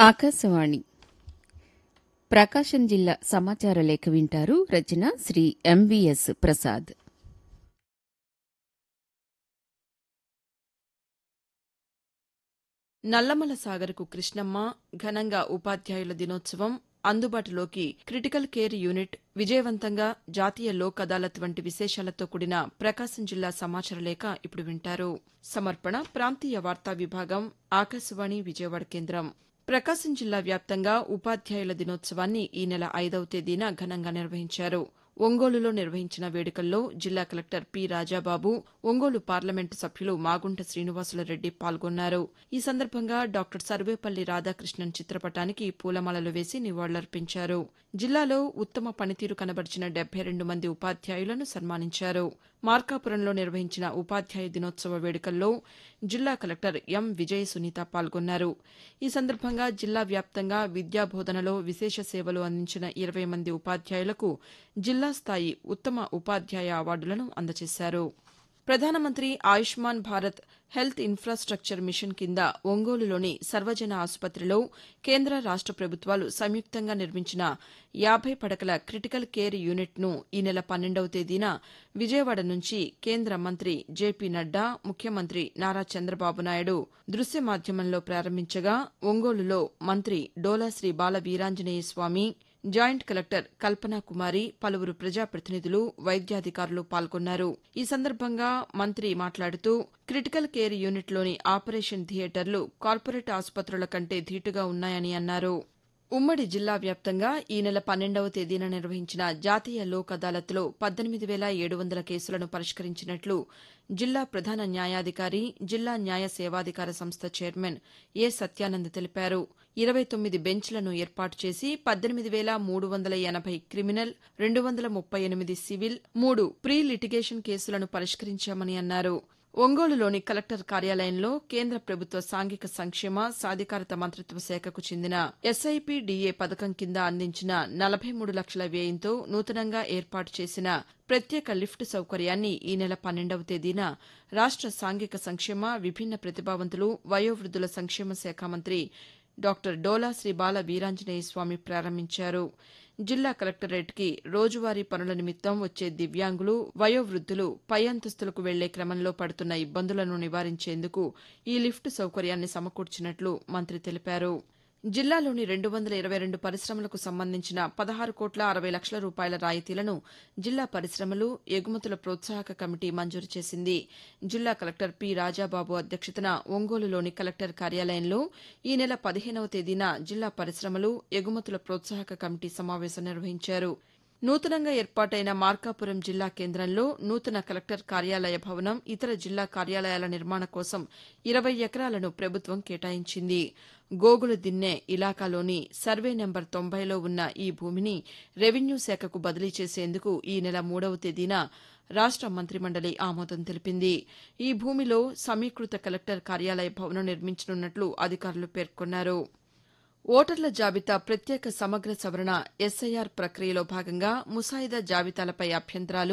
ఆకాశవాణి ప్రకాశం జిల్లా సమాచార లేఖ వింటారు రచన శ్రీ ఎంవిఎస్ ప్రసాద్ నల్లమల సాగర్కు కృష్ణమ్మ ఘనంగా ఉపాధ్యాయుల దినోత్సవం అందుబాటులోకి క్రిటికల్ కేర్ యూనిట్ విజయవంతంగా జాతీయ లోక్ అదాలత్ వంటి విశేషాలతో కూడిన ప్రకాశం జిల్లా సమాచార లేఖ ఇప్పుడు వింటారు సమర్పణ ప్రాంతీయ వార్తా విభాగం ఆకాశవాణి విజయవాడ కేంద్రం ప్రకాశం జిల్లా వ్యాప్తంగా ఉపాధ్యాయుల దినోత్సవాన్ని ఈ నెల ఐదవ తేదీన ఘనంగా నిర్వహించారు ఒంగోలులో నిర్వహించిన వేడుకల్లో జిల్లా collector P Rajababu Ongole parliament సభ్యులు మాగుంట శ్రీనివాసులరెడ్డి పాల్గొన్నారు ఈ సందర్భంగా డాక్టర్ సర్వేపల్లి రాధాకృష్ణన్ చిత్రపటానికి పూలమాలలు వేసి నివాళులర్పించారు జిల్లాలో ఉత్తమ పనితీరు కనబరిచిన డెబ్బై రెండు మంది ఉపాధ్యాయులను సన్మానించారు మార్కాపురంలో నిర్వహించిన ఉపాధ్యాయ దినోత్సవ వేడుకల్లో జిల్లా కలెక్టర్ ఎం విజయ సునీత పాల్గొన్నారు ఈ సందర్భంగా జిల్లా వ్యాప్తంగా విద్యా బోధనలో విశేష సేవలు అందించిన ఇరవై మంది ఉపాధ్యాయులకు జిల్లా స్థాయి ఉత్తమ ఉపాధ్యాయ అవార్డులను అందజేశారు ప్రధానమంత్రి Ayushman Bharat health infrastructure mission కింద ఒంగోలులోని సర్వజన ఆసుపత్రిలో కేంద్ర రాష్ట ప్రభుత్వాలు సంయుక్తంగా నిర్మించిన యాభై పడకల క్రిటికల్ కేర్ యూనిట్ను ఈ నెల పన్నెండవ తేదీన విజయవాడ నుంచి కేంద్ర మంత్రి జేపీ నడ్డా ముఖ్యమంత్రి నారా చంద్రబాబు నాయుడు దృశ్య మాధ్యమంలో ప్రారంభించగా ఒంగోలులో మంత్రి డోలాశ్రీ బాల వీరాంజనేయ స్వామి జాయింట్ కలెక్టర్ కల్పనా కుమారి పలువురు ప్రజాప్రతినిధులు వైద్యాధికారులు పాల్గొన్నారు ఈ సందర్భంగా మంత్రి మాట్లాడుతూ క్రిటికల్ కేర్ యూనిట్లోని ఆపరేషన్ థియేటర్లు కార్పొరేట్ ఆసుపత్రుల కంటే ధీటుగా ఉన్నాయని అన్నారు ఉమ్మడి జిల్లా వ్యాప్తంగా ఈ నెల పన్నెండవ తేదీన నిర్వహించిన జాతీయ లోక్ అదాలత్లో పద్దెనిమిది వేల ఏడు వందల కేసులను పరిష్కరించినట్లు జిల్లా ప్రధాన న్యాయాధికారి జిల్లా న్యాయ సేవాధికార సంస్థ చైర్మన్ ఏ సత్యానంద్ తెలిపారు ఇరవై తొమ్మిది బెంచ్లను ఏర్పాటు చేసి పద్దెనిమిది వేల మూడు వందల ఎనభై క్రిమినల్ రెండు వందల ముప్పై ఎనిమిది సివిల్ మూడు ప్రీ లిటిగేషన్ కేసులను పరిష్కరించామని అన్నారు ఒంగోలులోని కలెక్టర్ కార్యాలయంలో కేంద్ర ప్రభుత్వ సాంఘిక సంక్షేమ సాధికారత మంత్రిత్వ శాఖకు చెందిన ఎస్ఐపిడిఏ పథకం కింద అందించిన నలభై మూడు లక్షల వ్యయంతో నూతనంగా ఏర్పాటు చేసిన ప్రత్యేక లిఫ్ట్ సౌకర్యాన్ని ఈ నెల పన్నెండవ తేదీన రాష్ట సాంఘిక సంక్షేమ విభిన్న ప్రతిభావంతులు వయోవృద్ధుల సంక్షేమ శాఖ మంత్రి డాక్టర్ డోలా శ్రీ బాల వీరాంజనేయ స్వామి ప్రారంభించారు జిల్లా కలెక్టరేట్కి రోజువారీ పనుల నిమిత్తం వచ్చే దివ్యాంగులు వయోవృద్ధులు పై అంతస్తులకు వెళ్లే క్రమంలో పడుతున్న ఇబ్బందులను నివారించేందుకు ఈ లిఫ్ట్ సౌకర్యాన్ని సమకూర్చినట్లు మంత్రి తెలిపారు జిల్లాలోని రెండు వందల ఇరవై రెండు పరిశ్రమలకు సంబంధించిన పదహారు కోట్ల అరవై లక్షల రూపాయల రాయితీలను జిల్లా పరిశ్రమలు ఎగుమతుల ప్రోత్సాహక కమిటీ మంజూరు చేసింది జిల్లా కలెక్టర్ పి రాజాబాబు అధ్యక్షతన ఒంగోలులోని కలెక్టర్ కార్యాలయంలో ఈ నెల పదిహేనవ తేదీన జిల్లా పరిశ్రమలు ఎగుమతుల ప్రోత్సాహక కమిటీ సమావేశం నిర్వహించారు నూతనంగా ఏర్పాటైన మార్కాపురం జిల్లా కేంద్రంలో నూతన కలెక్టర్ కార్యాలయ భవనం ఇతర జిల్లా కార్యాలయాల నిర్మాణ కోసం ఇరవై ఎకరాలను ప్రభుత్వం కేటాయించింది గోగుల దిన్నె ఇలాకాలోని సర్వే నెంబర్ తొంభైలో ఉన్న ఈ భూమిని రెవెన్యూ శాఖకు బదిలీ చేసేందుకు ఈ నెల మూడవ తేదీన రాష్ట మంత్రిమండలి ఆమోదం తెలిపింది ఈ భూమిలో సమీకృత కలెక్టర్ కార్యాలయ భవనం నిర్మించనున్నట్లు అధికారులు పేర్కొన్నారు ఓటర్ల జాబితా ప్రత్యేక సమగ్ర సవరణ ఎస్ఐఆర్ ప్రక్రియలో భాగంగా ముసాయిదా జాబితాలపై అభ్యంతరాలు